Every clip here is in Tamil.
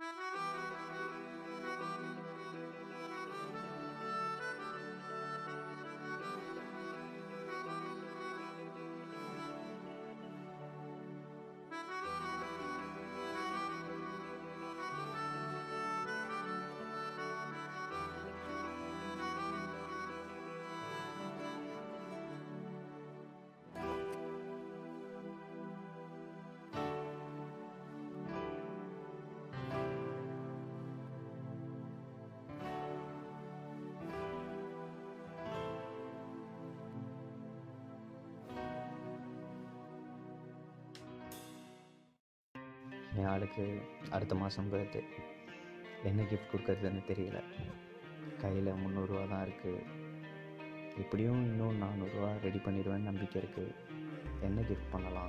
என் ஆளுக்கு அடுத்த மாதம் பர்த்டே என்ன கிஃப்ட் கொடுக்கறதுன்னு தெரியல கையில் முந்நூறுரூவா தான் இருக்குது இப்படியும் இன்னும் நானூறுரூவா ரெடி பண்ணிடுவேன்னு நம்பிக்கை இருக்குது என்ன கிஃப்ட் பண்ணலாம்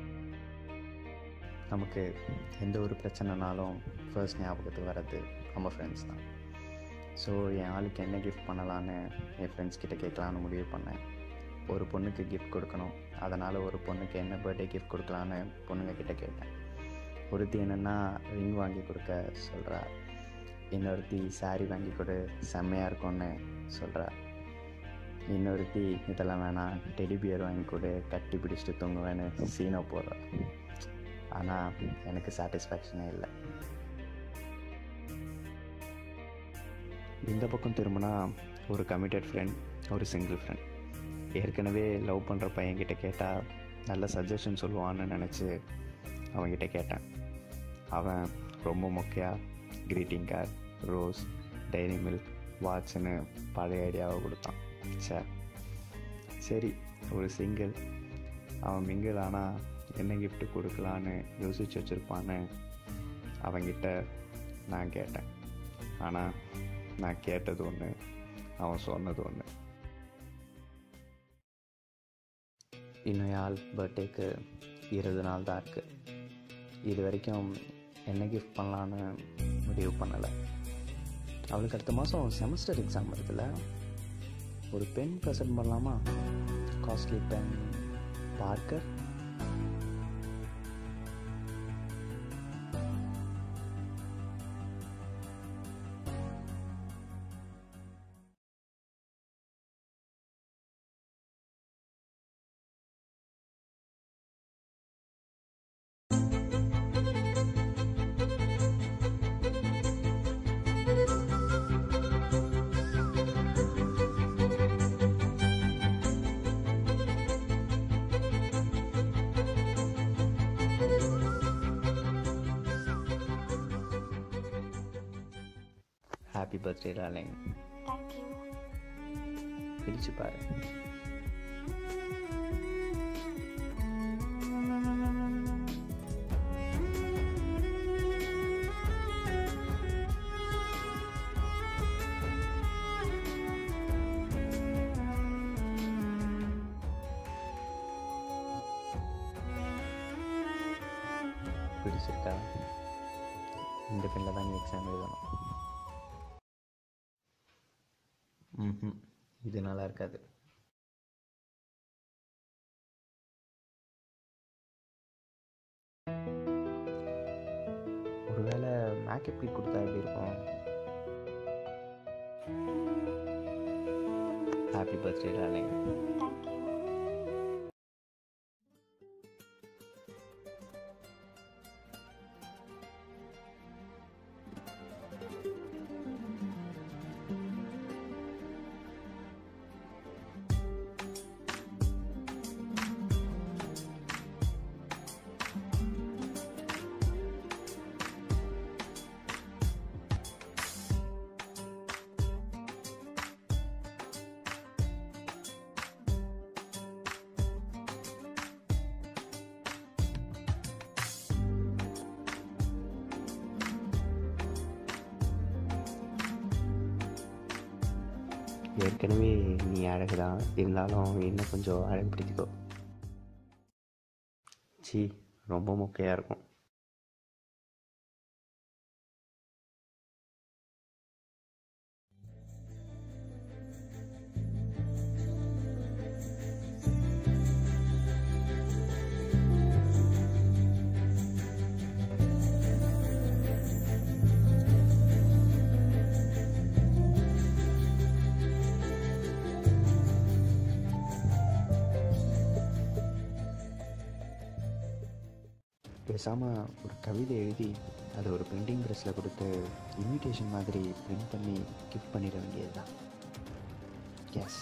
நமக்கு எந்த ஒரு பிரச்சனைனாலும் ஃபர்ஸ்ட் ஞாபகத்துக்கு வர்றது நம்ம ஃப்ரெண்ட்ஸ் தான் ஸோ என் ஆளுக்கு என்ன கிஃப்ட் பண்ணலான்னு என் ஃப்ரெண்ட்ஸ் கிட்ட கேட்கலான்னு முடிவு பண்ணேன் ஒரு பொண்ணுக்கு கிஃப்ட் கொடுக்கணும் அதனால் ஒரு பொண்ணுக்கு என்ன பர்த்டே கிஃப்ட் கொடுக்கலான்னு பொண்ணுங்க கிட்ட கேட்டேன் ஒருத்தி என்னென்னா ரிங் வாங்கி கொடுக்க சொல்கிறா இன்னொருத்தி saree வாங்கி கொடு செம்மையாக இருக்கும்னு சொல்கிறா இன்னொருத்தி இதெல்லாம் வேணாம் டெடி பியர் வாங்கி கொடு கட்டி பிடிச்சிட்டு தூங்குவேன்னு சீனை போடுறா ஆனால் எனக்கு சாட்டிஸ்ஃபேக்ஷனே இல்லை இந்த பக்கம் திரும்பினா ஒரு கமிட்டட் ஃப்ரெண்ட் ஒரு சிங்கிள் ஃப்ரெண்ட் ஏற்கனவே லவ் பண்ணுற பையன்கிட்ட கேட்டால் நல்ல சஜஷன் சொல்லுவான்னு நினச்சி அவன்கிட்ட கேட்டேன் அவன் ரொம்ப மொக்கையாக greeting card rose diary milk வாட்ச்னு பழைய ஐடியாவை கொடுத்தான் சே சரி ஒரு சிங்கிள் அவன் மிங்கிள் ஆனால் என்ன gift கொடுக்கலான்னு யோசிச்சு வச்சுருப்பான்னு அவன்கிட்ட நான் கேட்டேன் ஆனால் நான் கேட்டது ஒன்று அவன் சொன்னது ஒன்று இன்னும் ஆள் பர்த்டேக்கு இருபது நாள் தான் இருக்குது இது வரைக்கும் என்ன கிஃப்ட் பண்ணலான்னு முடிவு பண்ணலை அவளுக்கு அடுத்த மாதம் செமஸ்டர் எக்ஸாம் வருதுல்ல ஒரு பென் ப்ரெசென்ட் பண்ணலாமா costly pen Parker happy birthday darling thank you பிரிச்சு பாரு பிடிச்சிருக்கா இந்த பெண்ணில் தான் நீ எக்ஸாம் எழுதணும் ம் இது நல்லா இருக்காது ஒருவேளை மேக்கப் கிட் கொடுத்தா எப்படி இருக்கும் ஹாப்பி பர்த்டே டார்லிங் தேங்க்யூ ஏற்கனவே நீ அழகு தான் இருந்தாலும் இன்னும் கொஞ்சம் அழகுபடுத்திக்கோ சி ரொம்ப மொக்கையாக இருக்கும் பேசாமல் ஒரு கவிதை எழுதி அதை ஒரு பிரிண்டிங் ப்ரெஸ்ஸில் கொடுத்து இன்விடேஷன் மாதிரி பிரிண்ட் பண்ணி கிஃப்ட் பண்ணிட வேண்டியது தான் எஸ்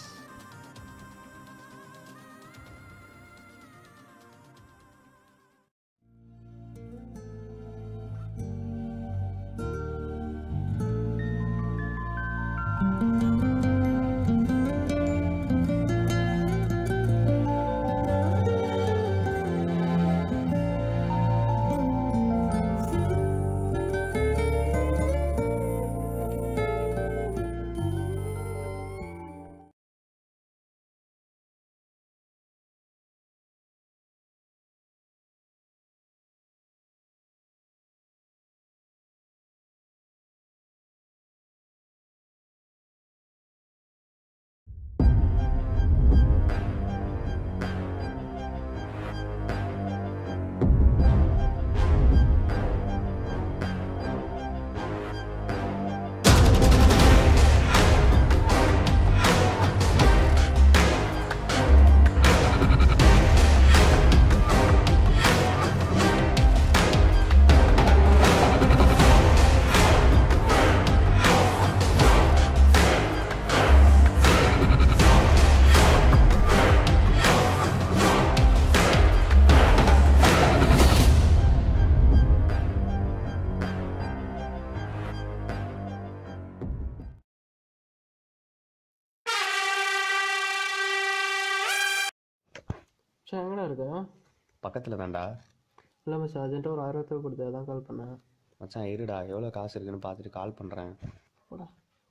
சார் எங்கடா இருக்க பக்கத்தில் தான்டா இல்லை மிஸ் அர்ஜென்ட்டாக ஒரு ஆயிரம் ரூபாய் கொடுத்து அதான் கால் பண்ணேன் மச்சான் இருடா எவ்வளோ காசு இருக்குன்னு பார்த்துட்டு கால் பண்ணுறேன் போடா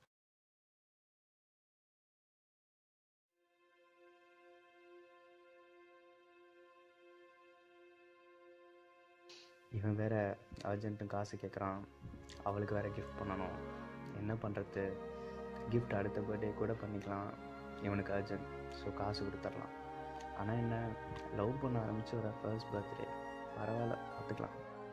இவன் வேற அர்ஜென்ட்டும் காசு கேட்குறான் அவளுக்கு வேற கிஃப்ட் பண்ணணும் என்ன பண்ணுறது gift அடுத்த பர்த்டே கூட பண்ணிக்கலாம் இவனுக்கு அர்ஜென்ட் ஸோ காசு கொடுத்துடலாம் ஆனால் என்ன லவ் பண்ண ஆரம்பிச்சு ஒரு ஃபர்ஸ்ட் பர்த்டே பரவாயில்ல பார்த்துக்கலாம்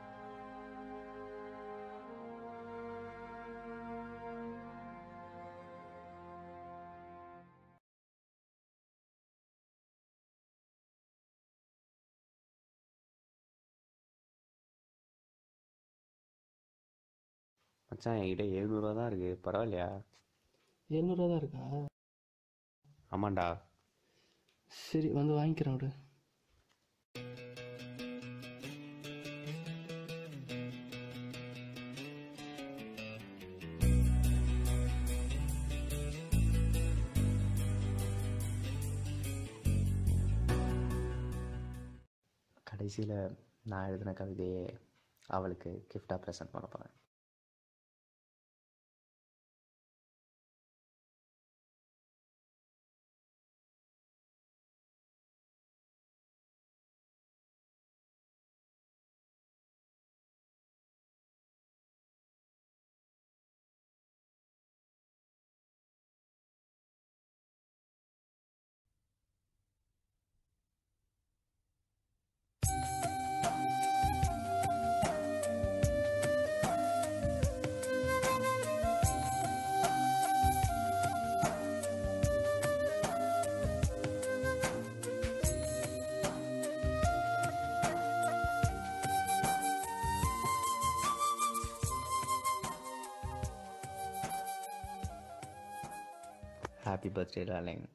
மச்சான் என்கிட்ட எழுநூறுவா தான் இருக்குது பரவாயில்லையா எழுநூறுவா தான் இருக்கா ஆமாண்டா சரி வந்து வாங்கிக்கிறேன் விடு கடைசியில் நான் எழுதின கவிதையே அவளுக்கு கிஃப்டாக ப்ரெசென்ட் பண்ண போகிறேன் ஹாப்பி பர்த்டே டார்லிங்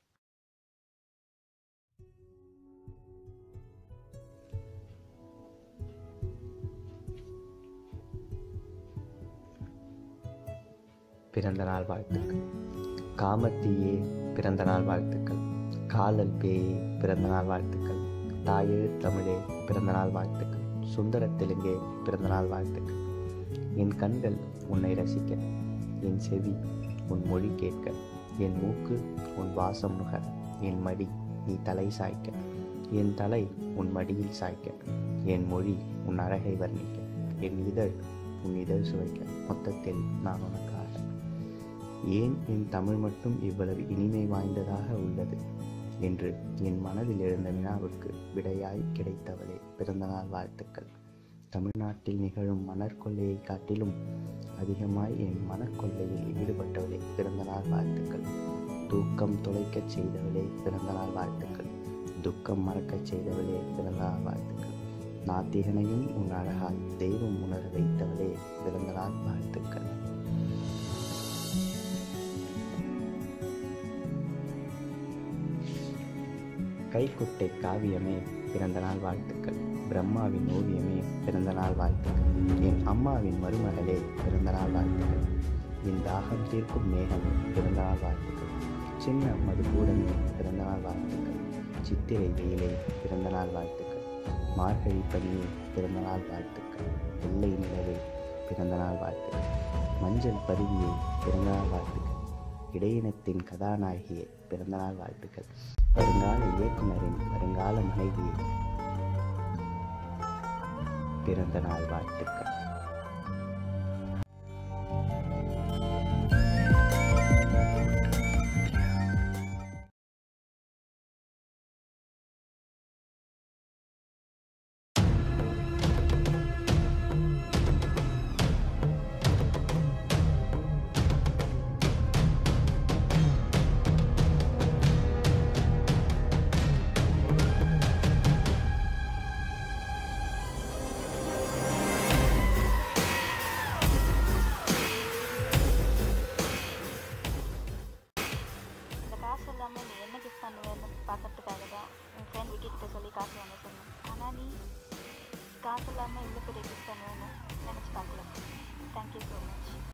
பிறந்த நாள் வாழ்த்துக்கள் காமத்தீயே பிறந்த நாள் வாழ்த்துக்கள் காலல் பேயே பிறந்த நாள் வாழ்த்துக்கள் தாயே தமிழே பிறந்த நாள் வாழ்த்துக்கள் சுந்தர தெலுங்கே பிறந்த நாள் வாழ்த்துக்கள் என் கண்கள் உன்னை ரசிக்க என் செவி உன் மொழி கேட்க என் மூக்கு உன் வாசம் நுகர என் மடி நீ தலை சாய்க்க என் தலை உன் மடியில் சாய்க்க என் மொழி உன் அழகை வர்ணிக்க என் இதழ் உன் இதழ் சுவைக்க மொத்தத்தில் நான் உனக்காக ஏன் என் தமிழ் மட்டும் இவ்வளவு இனிமை வாய்ந்ததாக உள்ளது என்று என் மனதில் எழுந்த வினாவுக்கு விடையாய் கிடைத்தவளே பிறந்தநாள் வாழ்த்துக்கள் தமிழ்நாட்டில் நிகழும் மணற்கொள்ளையை காட்டிலும் அதிகமாய் என் மனக்கொள்ளையில் ஈடுபட்டவளே பிறந்தநாள் வாழ்த்துக்கள் தூக்கம் தொலைக்கச் செய்தவளே பிறந்தநாள் வாழ்த்துக்கள் துக்கம் மறக்கச் செய்தவளே பிறந்தநாள் வாழ்த்துக்கள் நாத்திகனையும் உன் அழகால் தெய்வம் உணர வைத்தவளே பிறந்த நாள் வாழ்த்துக்கள் கைக்குட்டை காவியமே பிறந்த நாள் வாழ்த்துக்கள் பிரம்மாவின் ஓவியமே பிறந்த நாள் வாழ்த்துக்கள் என் அம்மாவின் மருமகளே பிறந்த நாள் வாழ்த்துக்கள் என் தாகம் தீர்க்கும் மேகமே பிறந்த நாள் வாழ்த்துக்கள் சின்ன மதுகூடமே பிறந்த நாள் வாழ்த்துக்கள் சித்திரை வெயிலே பிறந்த நாள் வாழ்த்துக்கள் மார்கழி பனியே பிறந்த நாள் வாழ்த்துக்கள் வெள்ளை நிலவே பிறந்த நாள் வாழ்த்துக்கள் மஞ்சள் பருவியே பிறந்த நாள் வாழ்த்துக்கள் இடையினத்தின் கதாநாயகியே பிறந்த நாள் வாழ்த்துக்கள் வருங்கால இயக்குனரின் வருங்கால மனைவியே பிறந்த நாள் வாழ்த்துக்கள் இந்த காசு இல்லாமல் நீ என்ன கிஃப்ட் பண்ணுவேன்னு பார்க்கறதுக்காக தான் என் ஃப்ரெண்ட் விக்கி கிட்ட சொல்லி காசு வாங்க சொன்னேன் ஆனால் நீ காசு இல்லாமல் இவ்வளோ பெரிய கிஃப்ட் பண்ணுவேன்னு நினச்சி பார்க்கல தேங்க்யூ ஸோ மச்